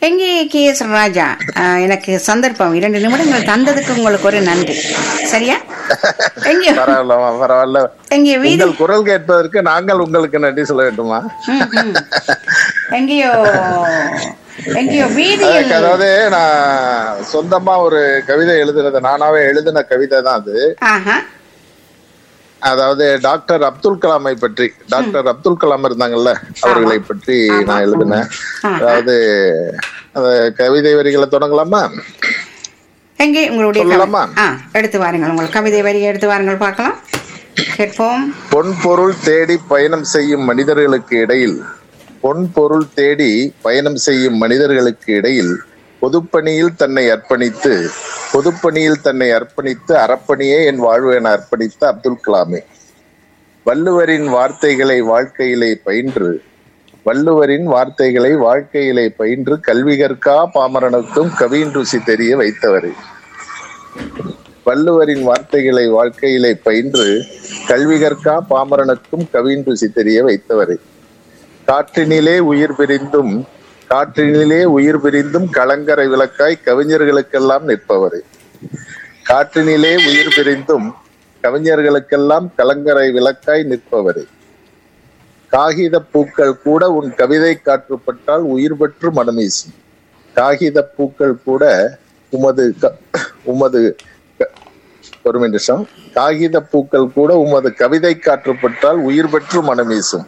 எங்கே K S ராஜா அஹ், எனக்கு சந்தர்ப்பம் இரண்டு நிமிடங்கள் தந்ததுக்கு உங்களுக்கு ஒரு நன்றி சரியா எங்கேயோ பரவாயில்லமா பரவாயில்ல எங்கே வீதி உங்கள் குரல் கேட்பதற்கு நாங்கள் உங்களுக்கு நன்றி சொல்ல வேண்டுமா ம், ம். எங்கேயோ எங்கேயோ வீதியில் அதுக்கு அதாவது நான் சொந்தமா ஒரு கவிதை எழுதுனது நானாவே எழுதின கவிதை தான் அது ஆஹா அதாவது டாக்டர் அப்துல் கலாமை பற்றி டாக்டர் அப்துல் கலாம் இருந்தாங்கல்ல அவர்களை பற்றி நான் எழுதினேன் அதாவது அந்த கவிதை வரிகளை தொடங்கலாமா எங்கே உங்களுடைய கவி- சொல்லலாமா? ஆ எடுத்து வாருங்கள் உங்கள் கவிதை வரியை எடுத்து வாருங்கள் பார்க்கலாம் கேட்போம் பொன் பொருள் தேடி பயணம் செய்யும் மனிதர்களுக்கு இடையில் பொன் பொருள் தேடி பயணம் செய்யும் மனிதர்களுக்கு இடையில் பொதுப்பணியில் தன்னை அர்ப்பணித்து பொதுப்பணியில் தன்னை அர்ப்பணித்து அறப்பணியே என் வாழ்வு என அர்ப்பணித்த அப்துல் கலாமே வள்ளுவரின் வார்த்தைகளை வாழ்க்கையிலே பயின்று வள்ளுவரின் வார்த்தைகளை வாழ்க்கையிலே பயின்று கல்வி கற்கா பாமரனுக்கும் கவியின் ருசி தெரிய வைத்தவரே வள்ளுவரின் வார்த்தைகளை வாழ்க்கையிலே பயின்று கல்வி கற்கா பாமரனுக்கும் கவியின் ருசி தெரிய வைத்தவரே காற்றினிலே உயிர் பிரிந்தும் காற்றினிலே உயிர் பிரிந்தும் கலங்கரை விளக்காய் கவிஞர்களுக்கெல்லாம் நிற்பவரே காற்றினிலே உயிர் பிரிந்தும் கவிஞர்களுக்கெல்லாம் கலங்கரை விளக்காய் நிற்பவரே காகித பூக்கள் கூட உன் கவிதை காற்றுப்பட்டால் உயிர் பெற்று மனமீசும் காகித பூக்கள் கூட உமது க- உமது க- ஒரு நிமிஷம் காகித பூக்கள் கூட உமது கவிதை காற்றுப்பட்டால் உயிர் பெற்று மனமீசும்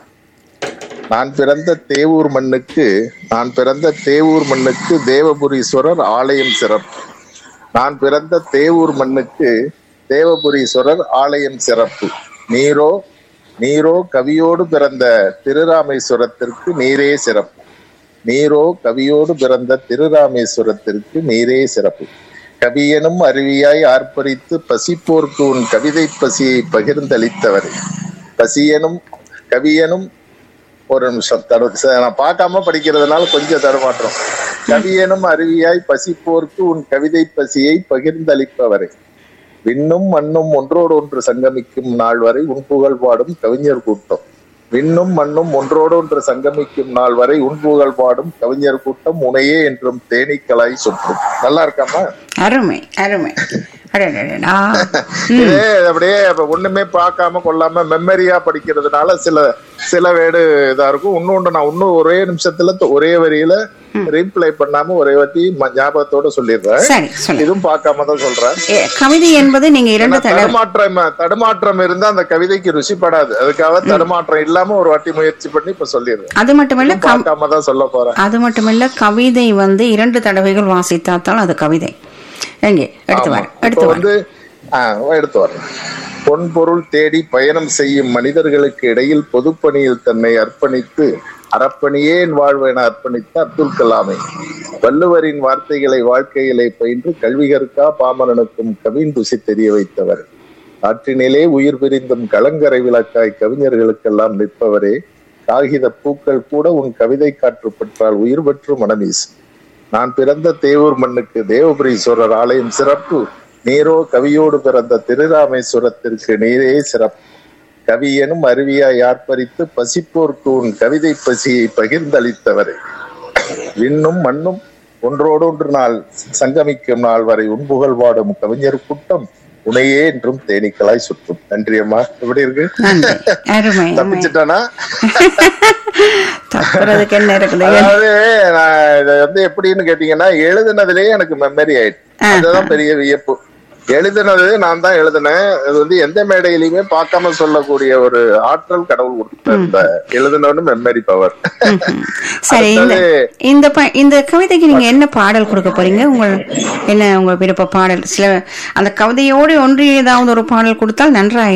நான் பிறந்த தேவூர் மண்ணுக்கு நான் பிறந்த தேவூர் மண்ணுக்கு தேவபுரீஸ்வரர் ஆலயம் சிறப்பு நான் பிறந்த தேவூர் மண்ணுக்கு தேவபுரீஸ்வரர் ஆலயம் சிறப்பு நீரோ நீரோ கவியோடு பிறந்த திருராமேஸ்வரத்திற்கு நீரே சிறப்பு நீரோ கவியோடு பிறந்த திருராமேஸ்வரத்திற்கு நீரே சிறப்பு கவியனும் அருவியாய் ஆர்ப்பரித்து பசிப்போர்க்கு உன் கவிதை பசியை பகிர்ந்தளித்தவரே பசியனும் கவியனும் ஒரு நிமிஷம் தடு ச- நான் பார்க்காம படிக்கிறதுனால கொஞ்சம் தடுமாற்றம் கவியனும் அருவியாய் பசிப்போர்க்கு உன் கவிதை பசியை பகிர்ந்தளிப்பவரே விண்ணும் மண்ணும் ஒன்றோடு ஒன்று சங்கமிக்கும் நாள் வரை உன் புகழ் பாடும் கவிஞர் கூட்டம் விண்ணும் மண்ணும் ஒன்றோடு ஒன்று சங்கமிக்கும் நாள் வரை உன் புகழ் பாடும் கவிஞர் கூட்டம் உனையே என்றும் தேனீக்களாய் சுற்றும் நல்லா இருக்காமா அருமை அருமை அடடடடா. இதே அப்படியே அப்ப ஒண்ணுமே பார்க்காம கொள்ளாம மெமரியா படிக்கிறதுனால சில சில வேடு இதா இருக்கும் இன்னொன்று நான் இன்னும் ஒரே நிமிஷத்துல த- ஒரே வரியில ரீப்ளை பண்ணாம ஒரே வாட்டி ம- ஞாபகத்தோட சொல்லிடுறேன் சரி சொல்லு இதுவும் பார்க்காம தான் சொல்றேன் ஏ, கவிதை என்பது நீங்க இரண்டு தடவை தடுமாற்றம் தடுமாற்றம் இருந்தா அந்த கவிதைக்கு ருசிப்படாது அதுக்காக தடுமாற்றம் இல்லாம ஒரு வாட்டி முயற்சி பண்ணி இப்ப சொல்லிடுறேன் அது மட்டுமல்ல கவ்- பார்க்காம தான் சொல்ல போறேன் அது மட்டுமல்ல கவிதை வந்து இரண்டு தடவைகள் வாசித்தாத்தால் அது கவிதை எங்கே எடுத்து ஆமா. வர இப்ப எடுத்து வர வந்து ஆ, எடுத்து வரேன் பொன் பொருள் தேடி பயணம் செய்யும் மனிதர்களுக்கு இடையில் பொதுப்பணியில் தன்னை அர்ப்பணித்து அறப்பணியே என் வாழ்வு என அர்ப்பணித்த அப்துல் கலாமை வள்ளுவரின் வார்த்தைகளை வாழ்க்கையிலே பயின்று கல்வி கற்கா பாமரனுக்கும் கவின் ருசி தெரிய வைத்தவர் காற்றினிலே உயிர் பிரிந்தும் கலங்கரை விளக்காய் கவிஞர்களுக்கெல்லாம் நிற்பவரே காகித பூக்கள் கூட உன் கவிதை காற்று பெற்றால் உயிர் பெற்று மனமீசு நான் பிறந்த தேவூர் மண்ணுக்கு தேவபுரீஸ்வரர் ஆலயம் சிறப்பு நீரோ கவியோடு பிறந்த திருராமேஸ்வரத்திற்கு நீரே சிறப்பு கவியனும் அருவியாய் ஆர்ப்பரித்து பசிப்போர்க்கு உன் கவிதை பசியை பகிர்ந்தளித்தவரே விண்ணும் மண்ணும் ஒன்றோடொன்று நாள் சங்கமிக்கும் நாள் வரை உன் புகழ் பாடும் கவிஞர் கூட்டம் உனையே என்றும் தேனீக்களாய் சுற்றும் நன்றி அம்மா எப்படி இருக்கு நன்றி அருமை அருமை தப்பிச்சிட்டானா தப்புறதுக்கு என்ன இருக்குது அதாவது நான் இத வந்து எப்படின்னு கேட்டீங்கன்னா எழுதுனதுலயே எனக்கு மெமரி ஆயிடுச்சு அதுதான் பெரிய வியப்பு எழுதுனது நான் தான் எழுதினேன் அது வந்து எந்த மேடையிலயுமே பார்க்காம சொல்லக்கூடிய ஒரு ஆற்றல் கடவுள் கொடுத்த இந்த எழுதுனவனு மெமரி பவர் சரி இந்த இந்த ப- இந்த கவிதைக்கு நீங்க என்ன பாடல் கொடுக்க போறீங்க உங்கள் என்ன உங்க விருப்ப பாடல் சில அந்த கவிதையோடு ஒன்று ஏதாவது ஒரு பாடல் கொடுத்தால் நன்றாக